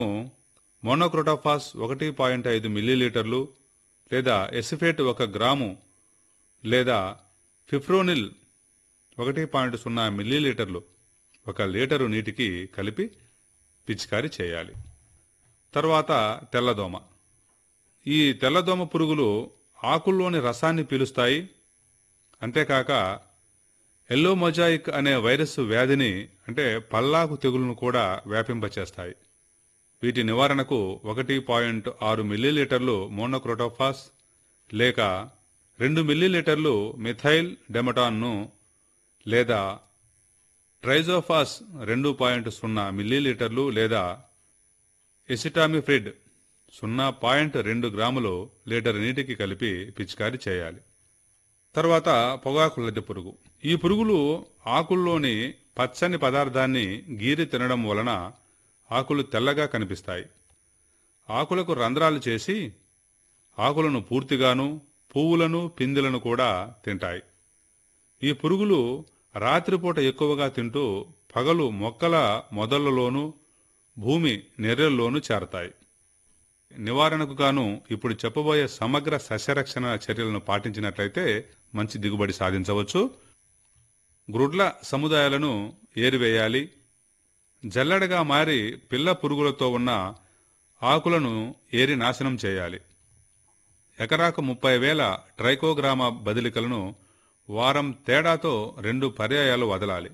monocrotophos ఒకటి point ఐదు మిల్లీలీటర్లు లేదా ఎసిఫేట్ ఒక గ్రాము లేదా ఫిఫ్రోనిల్ ఒకటి పాయింట్ సున్నా మిల్లీలీటర్లు ఒక లీటరు నీటికి కలిపి పిచికారీ చేయాలి తర్వాత తెల్లదోమ ఈ తెల్లదోమ పురుగులు ఆకుల్లోని రసాన్ని పీలుస్తాయి అంతేకాక ఎల్లో మొజాయిక్ అనే వైరస్ వ్యాధిని అంటే పల్లాకు తెగులును కూడా వ్యాపింపచేస్తాయి వీటి నివారణకు ఒకటి పాయింట్ ఆరు మిల్లీలీటర్లు మోనోక్రోటోఫాస్ లేక రెండు మిల్లీలీటర్లు మిథైల్ డెమటాన్ను లేదా ట్రైజోఫాస్ రెండు పాయింట్ సున్నా మిల్లీలీటర్లు లేదా ఎసిటామిఫ్రిడ్ సున్నా పాయింట్ రెండు గ్రాములు లీటర్ నీటికి కలిపి పిచికారీ చేయాలి తర్వాత పొగాకు లద్దె పురుగు ఈ పురుగులు ఆకుల్లోని పచ్చని పదార్థాన్ని గీరి తినడం వలన ఆకులు తెల్లగా కనిపిస్తాయి ఆకులకు రంధ్రాలు చేసి ఆకులను పూర్తిగాను పువ్వులను పిందెలను కూడా తింటాయి ఈ పురుగులు రాత్రిపూట ఎక్కువగా తింటూ పగలు మొక్కల మొదళ్లలోనూ భూమి నెర్రెల్లోనూ చేరతాయి నివారణకు గాను ఇప్పుడు చెప్పబోయే సమగ్ర సస్యరక్షణ చర్యలను పాటించినట్లయితే మంచి దిగుబడి సాధించవచ్చు గ్రుడ్ల సముదాయాలను ఏరివేయాలి జల్లెడగా మారి పిల్ల పురుగులతో ఉన్న ఆకులను ఏరి నాశనం చేయాలి ఎకరాకు ముప్పై వేల ట్రైకోగ్రామ బదిలికలను వారం తేడాతో రెండు పర్యాయాలు వదలాలి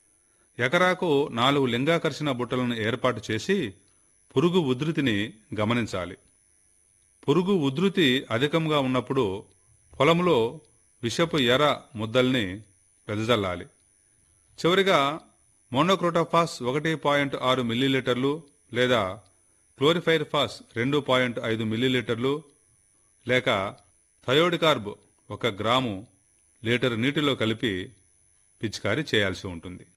ఎకరాకు నాలుగు లింగాకర్షణ బుట్టలను ఏర్పాటు చేసి పురుగు ఉధృతిని గమనించాలి పురుగు ఉధృతి అధికంగా ఉన్నప్పుడు పొలంలో విషపు ఎర ముద్దల్ని వెదజల్లాలి చివరిగా మోనోక్రోటోఫాస్ ఒకటి పాయింట్ ఆరు మిల్లీలీటర్లు లేదా క్లోరిఫైర్ఫాస్ రెండు పాయింట్ ఐదు మిల్లీలీటర్లు లేక థయోడికార్బ్ ఒక గ్రాము లీటర్ నీటిలో కలిపి పిచికారీ చేయాల్సి ఉంటుంది